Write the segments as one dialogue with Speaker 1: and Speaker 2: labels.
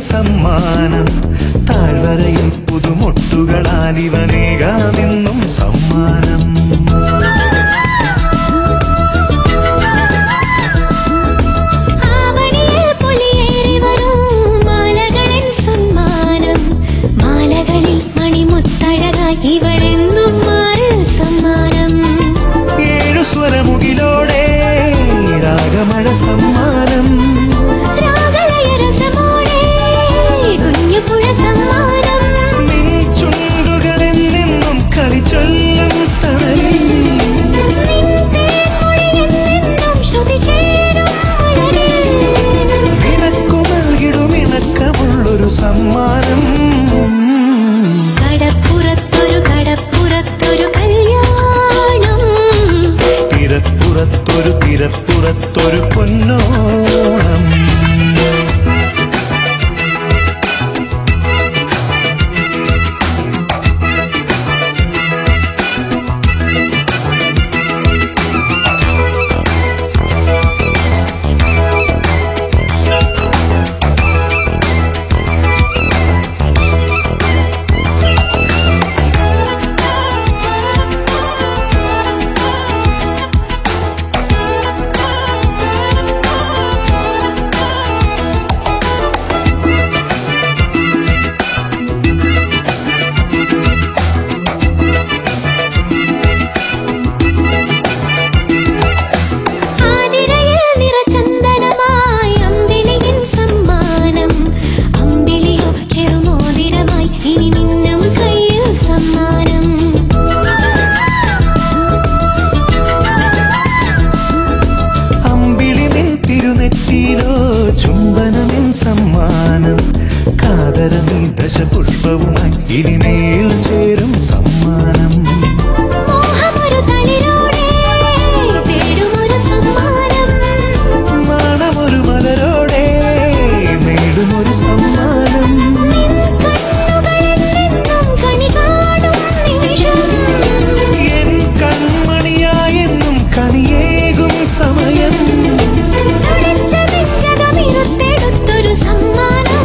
Speaker 1: സമ്മാനം താഴ്വരയിൽ പുതുമൊട്ടുകളാൽ ഇവനേകാമെന്നും സമ്മാനം
Speaker 2: ആവണിയിൽ പുലിയേറി വരും മാലകളിൻ സമ്മാനം മാലകളിൽ മണിമുത്തഴകായി ഇവളെന്നും മാറിൽ സമ്മാനം
Speaker 1: ഏഴു സ്വരമുകിലോടെ രാഗമഴ സമ്മാനം
Speaker 2: രാഗലയരസമോടെ കുഞ്ഞുപുഴ സമ്മാനം
Speaker 1: നിൻ ചുണ്ടുകളെന്നെന്നും കളിച്ചൊല്ലും തണലിൽ
Speaker 2: നിൻ ശ്രുതി ചേരും മഴലിൽ
Speaker 1: നിനക്കു നൽകിടും ഇണക്കമുള്ളൊരു സമ്മാനം
Speaker 2: കടപ്പുറത്തൊരു കടപ്പുറത്തൊരു കല്യാണം
Speaker 1: തിരപ്പുറത്തൊരു തിരപ്പുറത്തൊരു പൊന്നോണം
Speaker 2: ആതിരയിൽ നിറചന്ദനമായി അമ്പിളിയിൻ സമ്മാനം അമ്പിളിയോ ചെറുമോതിരമായി ഇനി മിന്നും കയ്യിൽ സമ്മാനം
Speaker 1: അമ്പിളി നിൻ തിരുനെറ്റിയിലോ ചുംബനമിൻ സമ്മാനം കാതര നീ ദശപുഷ്പവുമായി ഇനിമേൽ ചേരും സമ്മാനം
Speaker 2: മോഹമൊരു തളിരോടെ തേടുമൊരു സമ്മാനം
Speaker 1: നാണമൊരു മലരോടെ നേടുമൊരു സമ്മാനം
Speaker 2: കണ്ണുകളെന്നെന്നും കണി കാണും നിമിഷം
Speaker 1: എൻ കൺമണിയായെന്നും കണിയേകും സമയം
Speaker 2: തുടിച്ച നെഞ്ചകമിരുത്തെടുത്തൊരു സമ്മാനം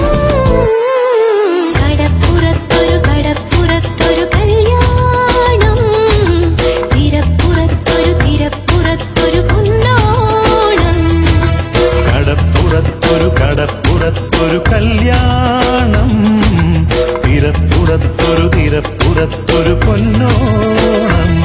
Speaker 2: കടപ്പുറത്തൊരു കടപ്പുറത്തൊരു കല്യാണം തിരപ്പുറത്തൊരു തിരപ്പുറത്തൊരു പൊന്നോണം
Speaker 1: കടപ്പുറത്തൊരു കടപ്പുറത്തൊരു കല്യാണം തിരപ്പുറത്തൊരു തിരപ്പുറത്തൊരു പൊന്നോണം